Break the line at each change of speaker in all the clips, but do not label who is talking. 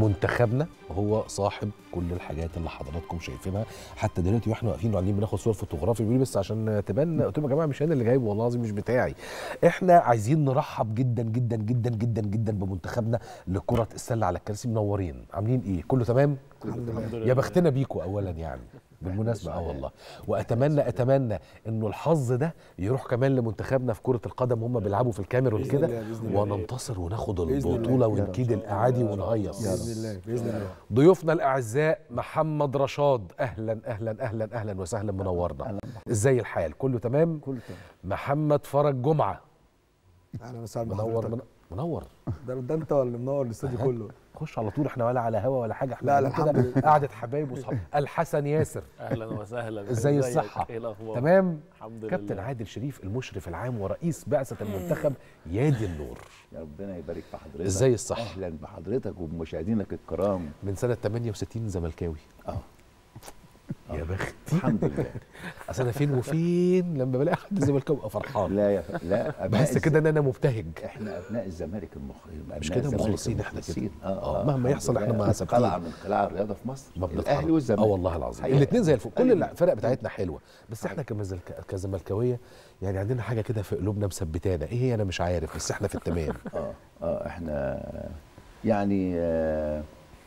منتخبنا هو صاحب كل الحاجات اللي حضراتكم شايفينها حتى دلوقتي واحنا واقفين وقاعدين بناخد صور فوتوغرافي بيقول لي بس عشان تبان قلت لهم يا جماعه مش انا اللي جايبه والله العظيم مش بتاعي احنا عايزين نرحب جدا جدا جدا جدا جدا بمنتخبنا لكره السله على الكرسي منورين عاملين ايه كله تمام
الحمد
يا بختنا بيكوا اولا يعني بالمناسبه اه والله واتمنى اتمنى انه الحظ ده يروح كمان لمنتخبنا في كره القدم هم بيلعبوا في الكاميرون
بإذن
كده
الله، بإذن الله.
وننتصر وناخد
بإذن الله.
البطوله
يا رب.
ونكيد الاعادي ونهيص
باذن الله باذن الله
ضيوفنا الاعزاء محمد رشاد اهلا اهلا اهلا اهلا وسهلا منورنا ازاي الحال كله تمام
كله تمام
محمد فرج جمعه
اهلا وسهلا
منور
بحضرتك.
من- منور
ده ده انت اللي منور الاستوديو كله
خش على طول احنا ولا على هوا ولا حاجه احنا
لا، لا،
قاعدين
الحمد
كده قعده حبايب وصحاب الحسن ياسر
اهلا وسهلا
ازاي
ازيك؟
الصحه
ايه الاخبار
تمام
الحمد
كابتن
لله
عادل شريف المشرف العام ورئيس بعثه المنتخب يادي النور
يا ربنا يبارك في حضرتك
ازاي الصحة؟
اهلا بحضرتك وبمشاهدينك الكرام
من سنه 68 زملكاوي
اه
يا بختي
الحمد لله
اصل انا فين وفين لما بلاقي حد زملكاوي ابقى فرحان
لا يا ف... لا أبناء
بحس
الز-
كده ان انا مبتهج
احنا ابناء الزمالك المخ...
مش
أبناء
كده
الزمالك
مخلصين احنا كده.
المخلصين.
آه، مهما
الحمد
يحصل احنا
لله.
ما ثابتين.
قلعه من قلاع الرياضه في مصر
ما بنتحرك.
الاهلي والزمالك
اه والله العظيم
حقيقة.
الاثنين زي الفل كل
أيوة.
الفرق بتاعتنا حلوه بس احنا كمزلك... كزملكاويه يعني عندنا حاجه كده في قلوبنا مثبتانا ايه هي انا مش عارف بس احنا في التمام
اه اه احنا يعني آه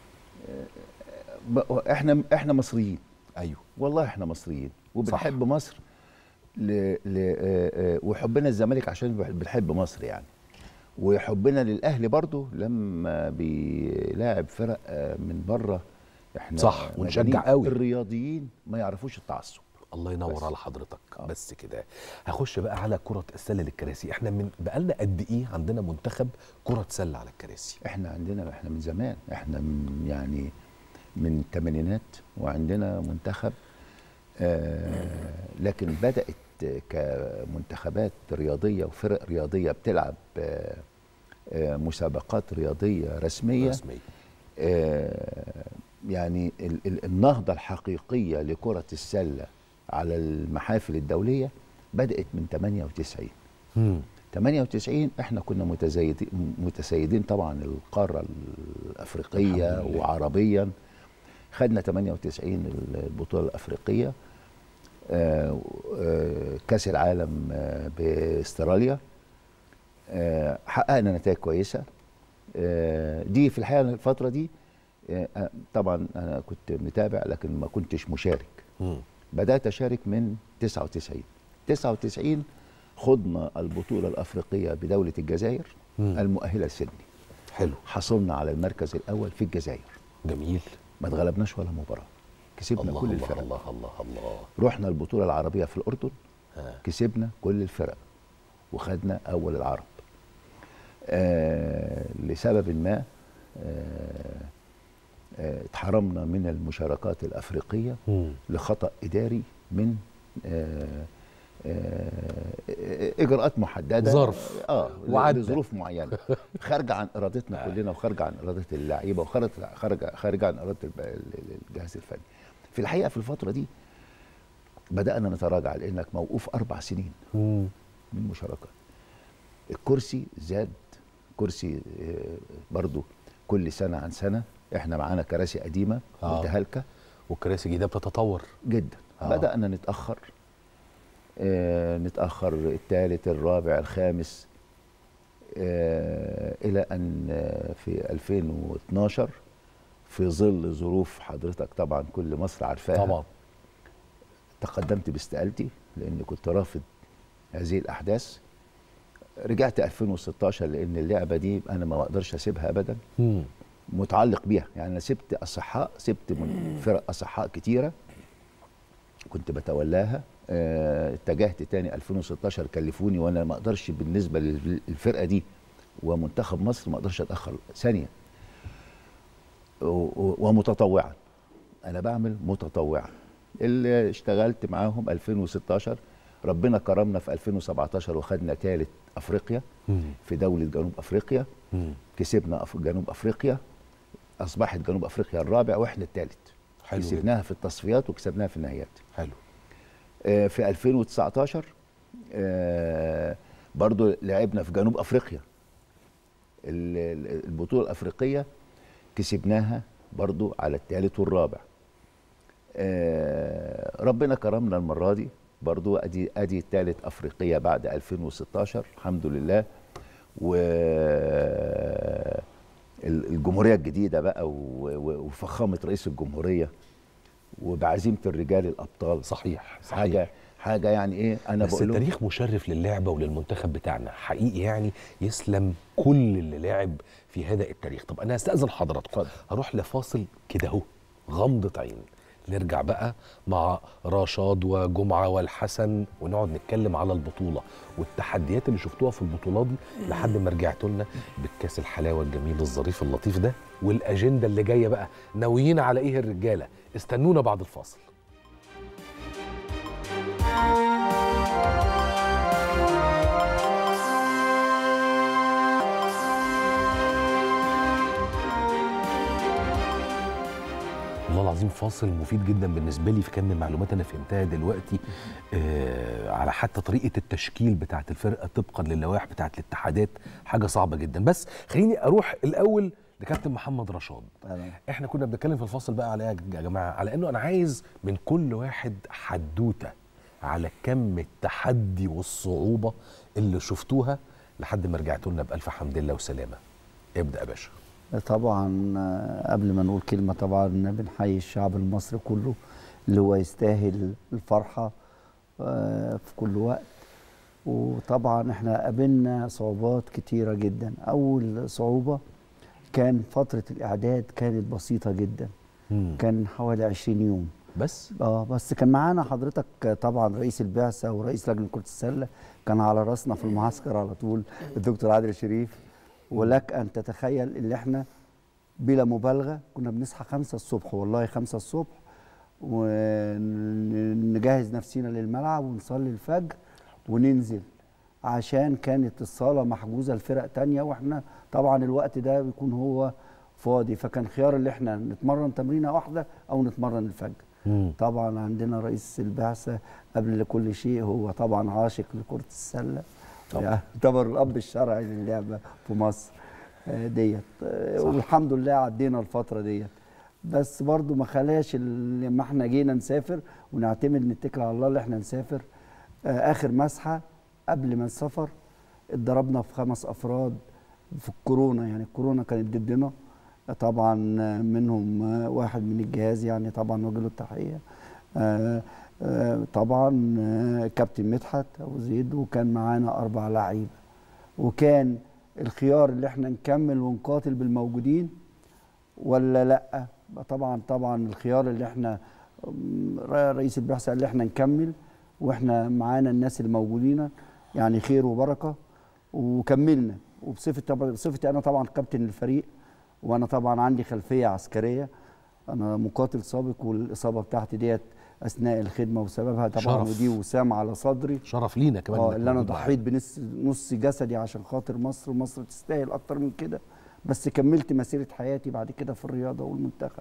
آه احنا احنا مصريين
ايوه
والله احنا مصريين وبنحب مصر ل... ل... آه، آه، وحبنا الزمالك عشان بنحب مصر يعني وحبنا للاهلي برضو لما بيلاعب فرق آه، من بره احنا
صح، ونشجع
مجانين.
قوي.
الرياضيين ما يعرفوش التعصب
الله ينور
بس.
على حضرتك
آه.
بس كده هخش بقى على كره السله للكراسي احنا من بقالنا قد ايه عندنا منتخب كره سله على الكراسي
احنا عندنا احنا من زمان احنا من يعني من الثمانينات وعندنا منتخب آه لكن بدات كمنتخبات رياضيه وفرق رياضيه بتلعب آه آه مسابقات رياضيه رسميه
رسمي
آه يعني ال- ال- النهضه الحقيقيه لكره السله على المحافل الدوليه بدات من 98
مم.
98 احنا كنا متزايدين متسيدين طبعا القاره الافريقيه
الحمد لله.
وعربيا خدنا 98 البطوله الافريقيه آه، آه، كاس العالم آه، باستراليا آه، حققنا نتائج كويسه آه، دي في الحقيقه الفتره دي آه، آه، طبعا انا كنت متابع لكن ما كنتش مشارك
مم.
بدات اشارك من 99 99 خضنا البطوله الافريقيه بدوله الجزائر
مم.
المؤهله لسيدني
حلو
حصلنا على المركز الاول في الجزائر
جميل
ما اتغلبناش ولا مباراه كسبنا
الله
كل
الله
الفرق
الله الله الله
رحنا البطوله العربيه في الاردن
ها.
كسبنا كل الفرق وخدنا اول العرب آه لسبب ما آه آه اتحرمنا من المشاركات الافريقيه
مم.
لخطا اداري من آه آه اجراءات محدده
ظرف.
اه
وعدى.
لظروف معينه خارجه عن ارادتنا كلنا وخارجه عن اراده اللعيبه وخارجه خارجه خارجه عن اراده الب- ال- الجهاز الفني في الحقيقه في الفتره دي بدانا نتراجع لانك موقوف اربع سنين
مم.
من المشاركات الكرسي زاد كرسي آه، برضو كل سنه عن سنه احنا معانا كراسي قديمه
آه.
متهالكه
والكراسي الجديده بتتطور
جدا
آه.
آه. بدأنا نتأخر آه نتأخر الثالث الرابع الخامس آه إلى أن آه في 2012 في ظل ظروف حضرتك طبعا كل مصر عارفاها
طبعا
تقدمت باستقالتي لأن كنت رافض هذه الأحداث رجعت 2016 لأن اللعبة دي أنا ما بقدرش أسيبها أبدا
مم.
متعلق بيها يعني انا سبت اصحاء سبت من فرق اصحاء كتيره كنت بتولاها آه، اتجهت تاني 2016 كلفوني وانا ما اقدرش بالنسبه لل- للفرقه دي ومنتخب مصر ما اقدرش اتاخر ثانيه و- و- ومتطوعا انا بعمل متطوعا اللي اشتغلت معاهم 2016 ربنا كرمنا في 2017 وخدنا ثالث افريقيا
مم.
في دوله جنوب افريقيا
مم.
كسبنا أف- جنوب افريقيا اصبحت جنوب افريقيا الرابع واحنا الثالث
حلو جدا.
كسبناها في التصفيات وكسبناها في النهائيات
حلو
آه، في 2019 آه، برضو لعبنا في جنوب افريقيا ال- ال- البطوله الافريقيه كسبناها برضو على الثالث والرابع آه، ربنا كرمنا المره دي برضو ادي ادي ثالث افريقيه بعد 2016 الحمد لله و ال- الجمهوريه الجديده بقى و- و- وفخامه رئيس الجمهوريه وبعزيمه الرجال الابطال
صحيح صحيح
حاجه حاجه يعني ايه انا
بس
بقول لهم
التاريخ مشرف للعبه وللمنتخب بتاعنا حقيقي يعني يسلم كل اللي لعب في هذا التاريخ طب انا هستاذن حضراتكم
اتفضل.
هروح لفاصل كده اهو غمضه عين نرجع بقى مع رشاد وجمعه والحسن ونقعد نتكلم على البطوله والتحديات اللي شفتوها في البطولات دي لحد ما رجعتوا لنا بالكاس الحلاوه الجميل الظريف اللطيف ده والاجنده اللي جايه بقى ناويين على ايه الرجاله استنونا بعد الفاصل والله العظيم فاصل مفيد جدا بالنسبه لي في كم من معلومات انا فهمتها دلوقتي آه على حتى طريقه التشكيل بتاعه الفرقه طبقا للوائح بتاعه الاتحادات حاجه صعبه جدا بس خليني اروح الاول لكابتن محمد رشاد
تمام.
احنا كنا بنتكلم في الفاصل بقى على ايه يا جماعه على انه انا عايز من كل واحد حدوته على كم التحدي والصعوبه اللي شفتوها لحد ما رجعتوا لنا بالف حمد لله وسلامه ابدا يا باشا
طبعا آه، قبل ما نقول كلمة طبعا بنحيي الشعب المصري كله اللي هو يستاهل الفرحة آه، في كل وقت وطبعا احنا قابلنا صعوبات كتيرة جدا أول صعوبة كان فترة الإعداد كانت بسيطة جدا
مم.
كان حوالي 20 يوم
بس
اه بس كان معانا حضرتك طبعا رئيس البعثه ورئيس لجنه كره السله كان على راسنا في المعسكر على طول الدكتور عادل شريف ولك ان تتخيل ان احنا بلا مبالغه كنا بنصحى خمسة الصبح والله خمسة الصبح ونجهز نفسينا للملعب ونصلي الفجر وننزل عشان كانت الصاله محجوزه لفرق تانية واحنا طبعا الوقت ده بيكون هو فاضي فكان خيار اللي احنا نتمرن تمرينه واحده او نتمرن الفجر
مم.
طبعا عندنا رئيس البعثه قبل كل شيء هو طبعا عاشق لكره السله
طبعا.
يعتبر الاب الشرعي للعبه في مصر آه، ديت آه، والحمد لله عدينا الفتره ديت بس برضو ما خلاش ال- لما احنا جينا نسافر ونعتمد نتكل على الله اللي احنا نسافر آه، اخر مسحه قبل ما السفر اتضربنا في خمس افراد في الكورونا يعني الكورونا كانت ضدنا طبعا منهم واحد من الجهاز يعني طبعا نوجه له التحيه آه، آه، طبعا آه، كابتن مدحت ابو زيد وكان معانا اربع لعيبه وكان الخيار اللي احنا نكمل ونقاتل بالموجودين ولا لا طبعا طبعا الخيار اللي احنا أم، رئيس البعثه قال لي احنا نكمل واحنا معانا الناس الموجودين يعني خير وبركه وكملنا وبصفتي طبعا بصفتي انا طبعا كابتن الفريق وانا طبعا عندي خلفيه عسكريه انا مقاتل سابق والاصابه بتاعتي ديت اثناء الخدمه وسببها طبعا
شرف.
ودي وسام على صدري
شرف لينا كمان
اه
إنك
اللي انا
موجود معانا.
ضحيت بنص نص جسدي عشان خاطر مصر ومصر تستاهل اكتر من كده بس كملت مسيره حياتي بعد كده في الرياضه والمنتخب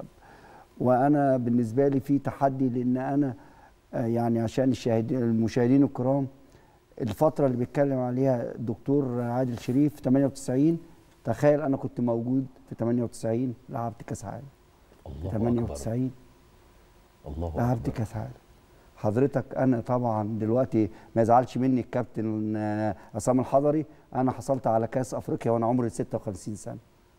وانا بالنسبه لي في تحدي لان انا آه، يعني عشان الشاهدين المشاهدين الكرام الفتره اللي بيتكلم عليها الدكتور عادل شريف 98 تخيل انا كنت موجود في 98 لعبت كاس عالم
الله أكبر
98
الله
لعبت
أكبر
كاس عالم حضرتك انا طبعا دلوقتي ما يزعلش مني الكابتن آه، عصام الحضري انا حصلت على كاس افريقيا وانا عمري 56 سنه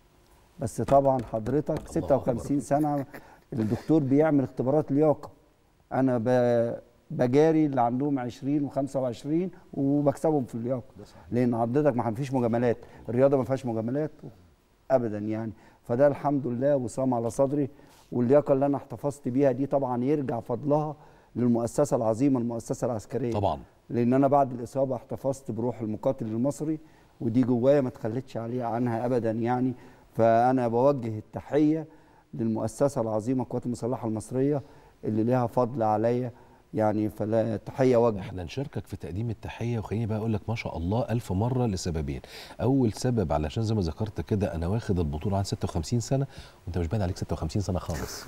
بس طبعا حضرتك 56 سنه الدكتور بيعمل اختبارات لياقه انا ب- بجاري اللي عندهم 20 و25 وبكسبهم في اللياقه لان حضرتك ما فيش مجاملات الرياضه ما فيهاش مجاملات ابدا يعني فده الحمد لله وسام على صدري واللياقه اللي انا احتفظت بيها دي طبعا يرجع فضلها للمؤسسه العظيمه المؤسسه العسكريه
طبعا
لان انا بعد الاصابه احتفظت بروح المقاتل المصري ودي جوايا ما تخلتش عليها عنها ابدا يعني فانا بوجه التحيه للمؤسسه العظيمه القوات المسلحه المصريه اللي لها فضل عليا يعني فلا تحيه وجه
احنا نشاركك في تقديم التحيه وخليني بقى اقول لك ما شاء الله الف مره لسببين اول سبب علشان زي ما ذكرت كده انا واخد البطوله عن 56 سنه وانت مش باين عليك 56 سنه خالص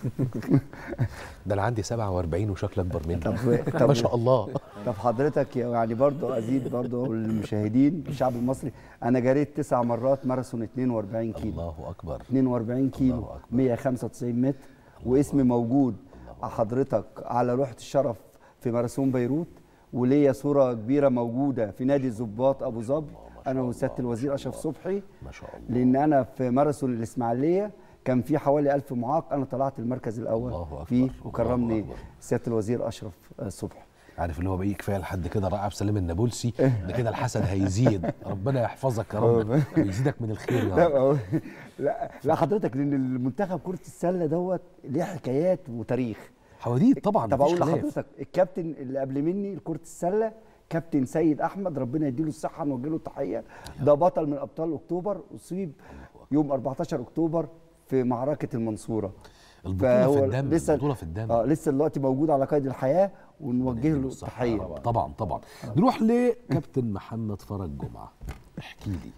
ده انا عندي 47 وشكلك اكبر مني
طب
ما
طب
شاء الله
طب حضرتك يعني برضه ازيد برضه للمشاهدين الشعب المصري انا جريت تسع مرات ماراثون 42 كيلو
الله اكبر
42 كيلو
الله أكبر.
195 متر واسمي موجود حضرتك على لوحه الشرف في ماراثون بيروت وليا صوره كبيره موجوده في نادي الضباط ابو ظبي انا وسياده الوزير اشرف صبحي
ما شاء الله
لان انا في ماراثون الاسماعيليه كان في حوالي 1000 معاق انا طلعت المركز
الله
الاول
أكبر.
فيه
الله
وكرمني
أكبر.
سياده الوزير اشرف آه، صبحي
عارف اللي هو بقى كفايه لحد كده راعي سليم النابلسي ده كده الحسد هيزيد ربنا يحفظك يا رب ويزيدك من الخير يا
لا
رب
هو- لا لا حضرتك لان المنتخب كره السله دوت ليه حكايات وتاريخ
حواديت طبعا
طب
مفيش
اقول
خلاف.
لحضرتك الكابتن اللي قبل مني لكره السله كابتن سيد احمد ربنا يديله الصحه نوجه له التحيه ده بطل من ابطال اكتوبر اصيب يوم 14 اكتوبر في معركه المنصوره
البطوله في
فهو
الدم
لسه-
البطوله في الدم
اه لسه دلوقتي موجود على قيد الحياه ونوجه له
الصحة
التحيه
طبعا طبعا, طبعا. نروح لكابتن محمد فرج جمعه احكي لي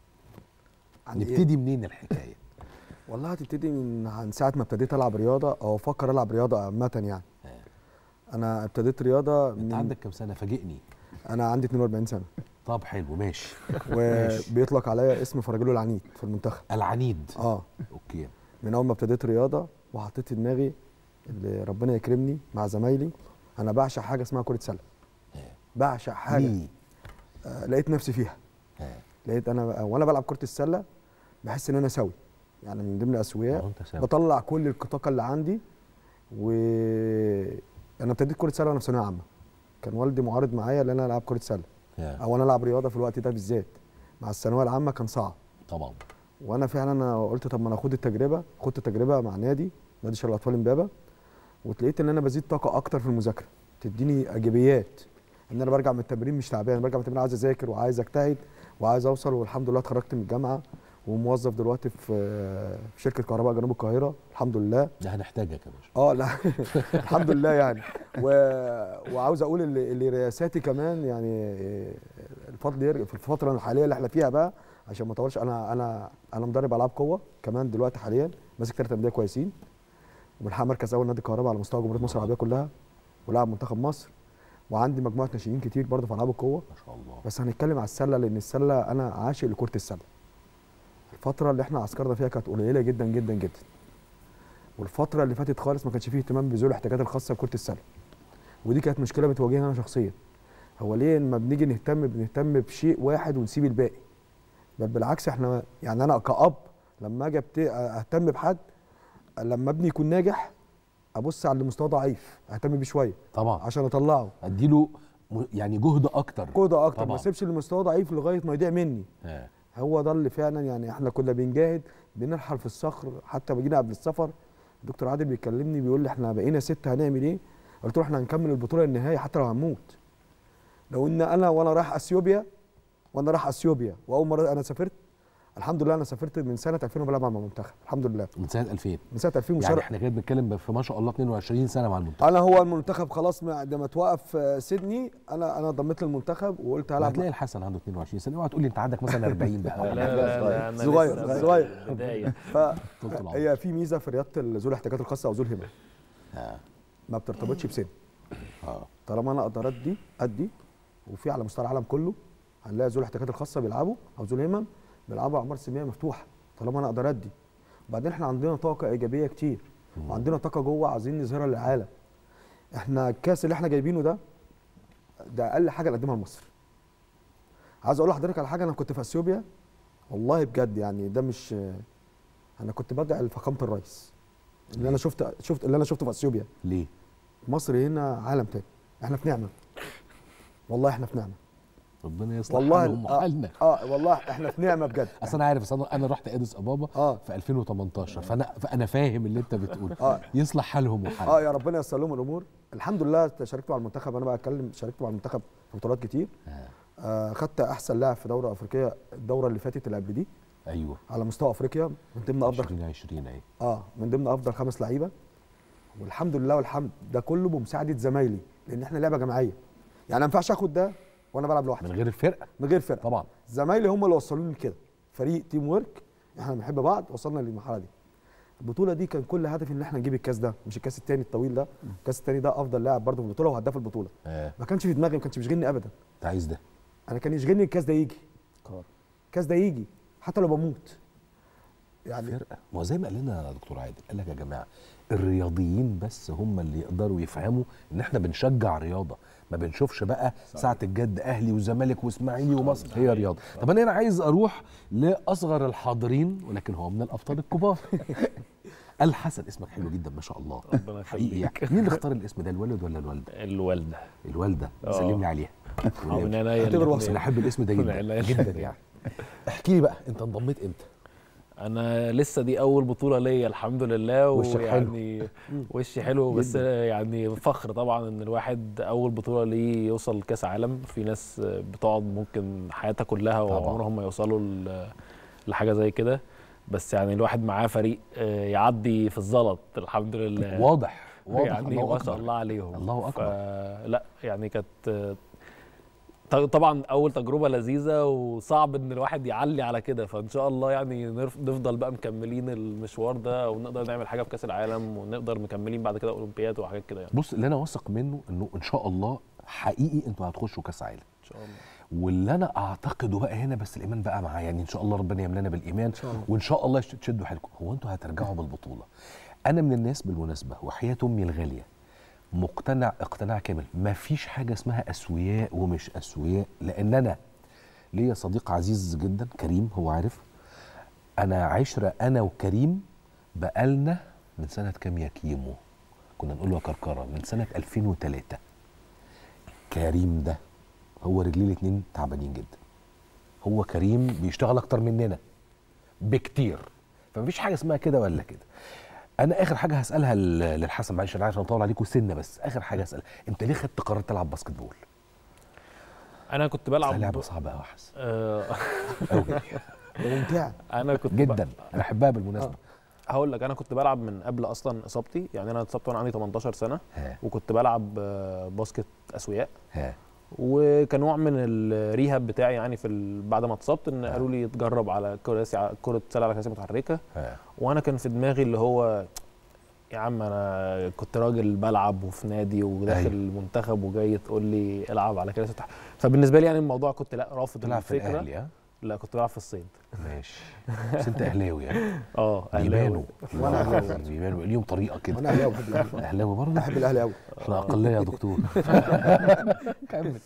عن إيه؟
نبتدي منين الحكايه
والله هتبتدي من عن ساعه ما ابتديت العب رياضه او افكر العب رياضه عامه يعني انا ابتديت رياضه
انت
من
عندك كام سنه فاجئني
انا عندي 42 سنه
طب حلو ماشي
وبيطلق عليا اسم فرجله العنيد في المنتخب
العنيد
اه
اوكي
من اول ما ابتديت رياضه وحطيت في دماغي اللي ربنا يكرمني مع زمايلي انا بعشق حاجه اسمها كره سله بعشق حاجه
ليه؟
آه لقيت نفسي فيها
آه.
لقيت انا وانا بلعب كره السله بحس ان انا سوي يعني من ضمن
ما
الاسوياء
هو انت سامع.
بطلع كل الطاقه اللي عندي و انا ابتديت كره سله وانا في ثانويه عامه كان والدي معارض معايا ان انا العب كره سله
آه.
او انا العب رياضه في الوقت ده بالذات مع الثانويه العامه كان صعب
طبعا
وانا فعلا انا قلت طب ما انا اخد التجربه خدت التجربه مع نادي نادي شباب الاطفال امبابه وتلاقيت ان انا بزيد طاقه اكتر في المذاكره تديني ايجابيات ان انا برجع من التمرين مش تعبان برجع من التمرين عايز اذاكر وعايز اجتهد وعايز اوصل والحمد لله اتخرجت من الجامعه وموظف دلوقتي في في شركه كهرباء جنوب القاهره الحمد لله
ده هنحتاجك يا باشا
اه لا الحمد لله يعني و... وعاوز اقول اللي, اللي رئاساتي كمان يعني الفضل يرجع في الفتره الحاليه اللي احنا فيها بقى عشان ما اطولش انا انا انا مدرب العاب قوه كمان دلوقتي حاليا ماسك ثلاث انديه كويسين وبنحقق مركز اول نادي الكهرباء على مستوى جمهوريه مصر العربيه كلها ولاعب منتخب مصر وعندي مجموعه ناشئين كتير برضه في العاب القوه
ما شاء الله
بس هنتكلم على السله لان السله انا عاشق لكره السله الفتره اللي احنا عسكرنا فيها كانت قليله جدا جدا جدا والفتره اللي فاتت خالص ما كانش فيه اهتمام بذوي الاحتياجات الخاصه بكره السله ودي كانت مشكله بتواجهني انا شخصيا هو ليه لما بنيجي نهتم بنهتم بشيء واحد ونسيب الباقي بل بالعكس احنا يعني انا كأب لما اجي أبت- اهتم بحد لما ابني يكون ناجح ابص على اللي مستواه ضعيف اهتم بيه شويه
طبعا
عشان اطلعه
اديله م- يعني جهد اكتر
قوده اكتر ما
طبعاً.
اسيبش اللي مستواه ضعيف لغايه ما يضيع مني
آه.
هو ده اللي فعلا يعني احنا كنا بنجاهد بنرحل في الصخر حتى بجينا قبل السفر الدكتور عادل بيكلمني بيقول لي احنا بقينا ستة هنعمل ايه؟ قلت له احنا هنكمل البطوله النهائيه حتى لو هنموت. لو ان انا وانا رايح اثيوبيا وانا رايح اثيوبيا واول مره انا سافرت الحمد لله انا سافرت من سنه 2000 وبلعب مع المنتخب الحمد لله
من سنه 2000
من سنه 2000
يعني
وشرق
احنا كده بنتكلم في ما شاء الله 22 سنه مع المنتخب
انا هو المنتخب خلاص بعد ما توقف آه، سيدني انا انا ضميت للمنتخب وقلت هلعب
هتلاقي الحسن عنده 22 سنه اوعى تقول لي انت عندك مثلا 40 بقى ولا
لا،
حاجة.
لا، صغير.
أنا
صغير،
لسه
صغير.
في البداية
طولة العمر.
هي في ميزه في رياضه ذوي الاحتياجات الخاصه او ذوي الهمم
آه.
ما بترتبطش بسن
اه
طالما انا اقدر ادي ادي وفي على مستوى العالم كله هنلاقي ذوي الاحتياجات الخاصه بيلعبوا او ذوي الهمم بيلعبوا اعمار سنيه مفتوحه طالما انا اقدر ادي وبعدين احنا عندنا طاقه ايجابيه كتير وعندنا طاقه جوه عايزين نظهرها للعالم احنا الكاس اللي احنا جايبينه ده ده اقل حاجه نقدمها لمصر عايز اقول لحضرتك على حاجه انا كنت في اثيوبيا والله بجد يعني ده مش انا كنت بدعي لفخامه الرئيس اللي انا شفت شفت اللي انا شفته في اثيوبيا
ليه؟
مصر هنا عالم تاني احنا في نعمه والله احنا في نعمه
ربنا يصلح
والله
حالهم
آه,
وحالنا
اه والله احنا في نعمه بجد
اصل انا عارف أصل انا انا رحت اديس ابابا
اه
في 2018 فانا فانا فاهم اللي انت بتقوله
اه
يصلح حالهم
اه
وحالنا
يا ربنا ييسر لهم الامور الحمد لله شاركت مع المنتخب انا بقى اتكلم شاركت مع المنتخب في بطولات كتير
آه.
آه خدت احسن لاعب في دوره افريقيه الدوره اللي فاتت اللي قبل دي
ايوه
على مستوى افريقيا من ضمن افضل
2020 اهي
اه من ضمن افضل خمس لعيبه والحمد لله والحمد ده كله بمساعده زمايلي لان احنا لعبه جماعيه يعني ما ينفعش اخد ده وانا بلعب لوحدي
من غير الفرقه
من غير فرقه
طبعا
زمايلي هم اللي وصلوني لكده فريق تيم ورك احنا بنحب بعض وصلنا للمرحله دي البطوله دي كان كل هدفي ان احنا نجيب الكاس ده مش الكاس التاني الطويل ده الكاس التاني ده افضل لاعب برضه في البطوله وهداف البطوله
آه.
ما كانش في دماغي ما كانش بيشغلني ابدا
انت عايز ده
انا كان يشغلني الكاس ده يجي الكاس ده يجي حتى لو بموت يعني
فرقه ما هو زي ما قال لنا دكتور عادل قال لك يا جماعه الرياضيين بس هم اللي يقدروا يفهموا ان احنا بنشجع رياضه ما بنشوفش بقى ساعه الجد اهلي وزمالك واسماعيلي ومصر هي رياضه طب انا هنا عايز اروح لاصغر الحاضرين ولكن هو من الابطال الكبار الحسن اسمك حلو جدا ما شاء الله
ربنا
حقيقي
يخليك.
يعني. مين اللي اختار الاسم ده الولد ولا الوالده
الوالده
الوالده
آه.
سلمني عليها
اه من عينيا
اعتبر
الاتنين.
وصل.
انا احب الاسم ده
من
جدا
عينيا
جدا
الاتنين.
يعني احكي لي بقى انت انضميت امتى
انا لسه دي اول بطوله ليا الحمد لله
وشك حلو.
ويعني وشي حلو بس يعني فخر طبعا ان الواحد اول بطوله ليه يوصل كاس عالم في ناس بتقعد ممكن حياتها كلها
طبعاً.
وعمرهم ما يوصلوا ل- لحاجه زي كده بس يعني الواحد معاه فريق آه، يعدي في الزلط الحمد لله
واضح واضح
يعني
الله
ما شاء
أكبر.
الله عليهم
الله أكبر.
لا يعني كانت آه، ط- طبعا اول تجربه لذيذه وصعب ان الواحد يعلي على كده فان شاء الله يعني نرف- نفضل بقى مكملين المشوار ده ونقدر نعمل حاجه في كاس العالم ونقدر مكملين بعد كده اولمبياد وحاجات كده يعني
بص اللي انا واثق منه انه ان شاء الله حقيقي انتوا هتخشوا كاس عالم
ان شاء الله
واللي انا اعتقده بقى هنا بس الايمان بقى معاه يعني ان شاء الله ربنا يملانا بالايمان
شاء الله.
وان شاء الله يش- تشدوا حيلكم هو انتوا هترجعوا بالبطوله انا من الناس بالمناسبه وحياه امي الغاليه مقتنع اقتناع كامل ما فيش حاجه اسمها اسوياء ومش اسوياء لان انا ليا صديق عزيز جدا كريم هو عارف انا عشره انا وكريم بقالنا من سنه كام يا كيمو كنا نقول له يا كركره من سنه 2003 كريم ده هو رجليه الاتنين تعبانين جدا هو كريم بيشتغل اكتر مننا بكتير فمفيش حاجه اسمها كده ولا كده انا اخر حاجه هسالها ل- للحسن معلش انا عارف انا طول عليكم سنه بس اخر حاجه اسالها انت ليه خدت قرار تلعب باسكت بول
انا كنت
بلعب
بلعب
لعبه صعبه قوي يا حسن
آه
قوي
ممتع
انا كنت ب-
جدا انا بحبها بالمناسبه
هقول لك انا كنت بلعب من قبل اصلا اصابتي يعني انا اتصبت وانا عندي 18 سنه
ها
وكنت بلعب آه، باسكت اسوياء
ها
وكان نوع من الريهاب بتاعي يعني في ال... بعد ما اتصبت ان قالوا لي اتجرب على كراسي كره سله على كراسي متحركه
ها
وانا كان في دماغي اللي هو يا عم انا كنت راجل بلعب وفي نادي وداخل
أيوة.
المنتخب وجاي تقول لي العب على كراسي متحركه فبالنسبه لي يعني الموضوع كنت لا رافض
تلعب في
الفكره
الاهلي ها
لا كنت بلعب في الصيد
ماشي بس انت اهلاوي يعني
اه
بيبانوا
وأنا أهلاوي.
بيبانوا ليهم طريقه كده
وانا اهلاوي بحب الاهلي
اهلاوي برضه
بحب الاهلي قوي
احنا اقليه يا دكتور كمل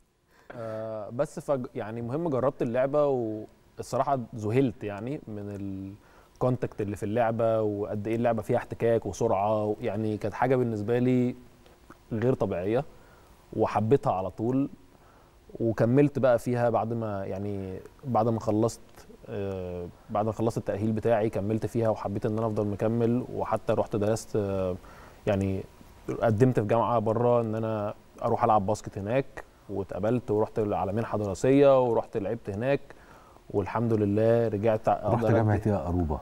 آه بس فج يعني مهم جربت اللعبه والصراحه ذهلت يعني من الكونتاكت اللي في اللعبه وقد ايه اللعبه فيها احتكاك وسرعه يعني كانت حاجه بالنسبه لي غير طبيعيه وحبيتها على طول وكملت بقى فيها بعد ما يعني بعد ما خلصت آه بعد ما خلصت التأهيل بتاعي كملت فيها وحبيت ان انا افضل مكمل وحتى رحت درست آه يعني قدمت في جامعه بره ان انا اروح العب باسكت هناك واتقبلت ورحت على منحه دراسيه ورحت لعبت هناك والحمد لله رجعت
رحت
أقدر
جامعه
أدي-
ايه يا اروبا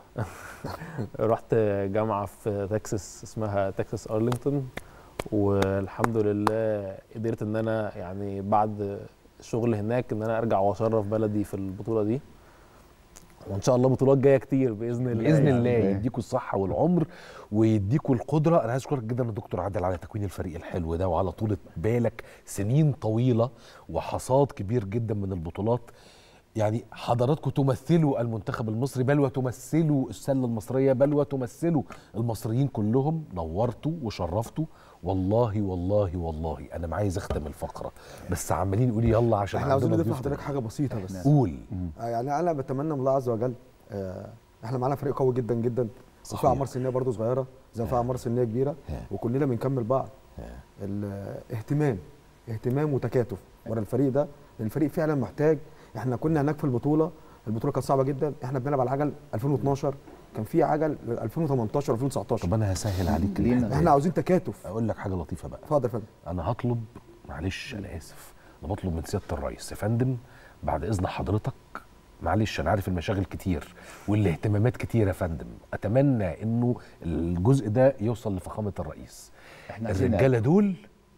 رحت جامعه في تكساس اسمها تكساس ارلينغتون والحمد لله قدرت ان انا يعني بعد شغل هناك ان انا ارجع واشرف بلدي في البطوله دي وان شاء الله بطولات جايه كتير باذن الله
باذن
يعني.
الله يديكوا الصحه والعمر ويديكوا القدره انا عايز اشكرك جدا يا دكتور عادل على تكوين الفريق الحلو ده وعلى طولة بالك سنين طويله وحصاد كبير جدا من البطولات يعني حضراتكم تمثلوا المنتخب المصري بل وتمثلوا السله المصريه بل وتمثلوا المصريين كلهم نورتوا وشرفتوا والله والله والله انا ما عايز اختم الفقره بس عمالين يقولوا يلا عشان
احنا عاوزين
عندنا
نضيف
ضيوف
لحضرتك حاجه بسيطه بس
قول
آه، يعني انا بتمنى من الله عز وجل آه، احنا معانا فريق قوي جدا جدا وفي
صحيح.
اعمار سنيه برضه صغيره زي ما في اعمار سنيه كبيره
ها.
وكلنا بنكمل بعض
ها.
الاهتمام اهتمام وتكاتف ورا الفريق ده لان الفريق فعلا محتاج احنا كنا هناك في البطوله البطوله كانت صعبه جدا احنا بنلعب على عجل 2012 كان في عجل 2018 2019
طب انا هسهل عليك
لينا
الحكاية.
احنا عاوزين تكاتف
اقول لك حاجه لطيفه بقى
اتفضل يا فندم
انا هطلب معلش انا اسف انا بطلب من سياده الرئيس يا فندم بعد اذن حضرتك معلش انا عارف المشاغل كتير والاهتمامات كتير يا فندم اتمنى انه الجزء ده يوصل لفخامه الرئيس
احنا عايزين
الرجاله دول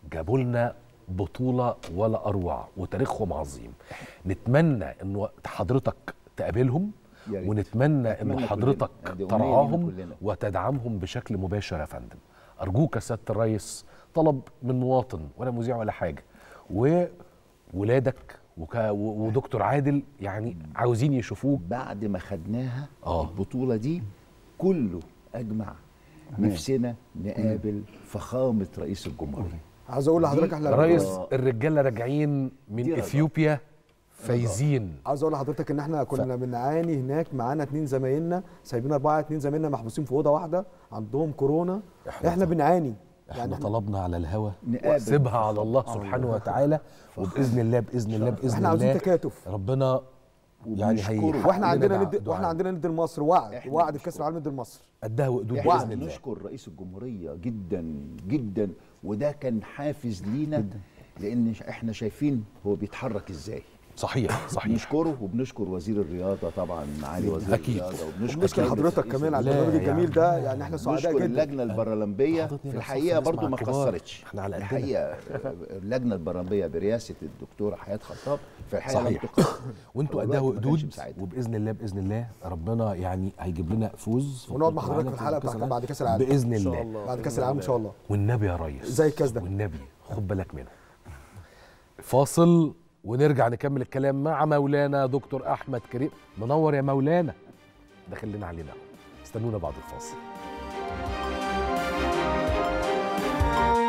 جابوا لنا بطوله ولا اروع وتاريخهم عظيم نتمنى ان حضرتك تقابلهم
يا ريت.
ونتمنى ان
نتمنى
حضرتك
كلنا. دي أمنية لينا
ترعاهم
كلنا.
وتدعمهم بشكل مباشر يا فندم ارجوك يا سياده الرئيس طلب من مواطن ولا مذيع ولا حاجه وولادك وك... و- ودكتور عادل يعني عاوزين يشوفوك
بعد ما خدناها
آه.
البطوله دي كله اجمع نفسنا نقابل فخامه رئيس الجمهوريه
عايز اقول لحضرتك
دي
احنا
رئيس
آه.
الرجاله راجعين من
دي رضا.
اثيوبيا فايزين
عاوز اقول لحضرتك ان احنا كنا بنعاني هناك معانا اتنين زمايلنا سايبين اربعه اتنين زمايلنا محبوسين في اوضه واحده عندهم كورونا
إحنا
احنا
ط-
بنعاني
احنا طلبنا على الهوا
نقابل
سيبها على الله سبحانه وتعالى وباذن الله باذن الله باذن
احنا عاوزين
الله
تكاتف
ربنا يعني هي
وبنشكره.
واحنا عندنا ندي
دعاء.
واحنا عندنا ندي لمصر وعد
إحنا
وعد في
بنشكر.
كاس العالم ندي لمصر
قدها وقدود
احنا
باذن الله
بنشكر رئيس الجمهوريه جدا جدا وده كان حافز لينا لان ش- احنا شايفين هو بيتحرك ازاي
صحيح صحيح
بنشكره وبنشكر وزير الرياضه طبعا معالي وزير
أكيد.
الرياضه وبنشكر
بنشكر
كامل
حضرتك
رئيس
كمان على
لا
البرنامج
يعني.
الجميل ده يعني احنا سعداء
نشكر
جدا
اللجنه البرلمبيه
حاططني
في
أنا في
الحقيقه
صف ناس
برضو
مع
ما
الكبار.
قصرتش
إحنا على قدنا.
الحقيقه اللجنه البرلمبيه برئاسه الدكتوره حياه خطاب في الحقيقه لم
صحيح.
تقصر
وانتوا
والوقت
قدها
ما كانش
وقدود
مساعدنا.
وباذن الله باذن الله ربنا يعني هيجيب لنا فوز في
ونقعد مع
بطولة
حضرتك في
العالم
الحلقه
كأس
بتاعت بعد كاس العالم
باذن
إن شاء
الله
الله
بعد
بإذن
كاس العالم ان شاء الله
والنبي يا ريس
زي الكاس ده.
والنبي خد بالك منه فاصل ونرجع نكمل الكلام مع مولانا دكتور احمد كريم منور يا مولانا داخل لنا علينا استنونا بعد الفاصل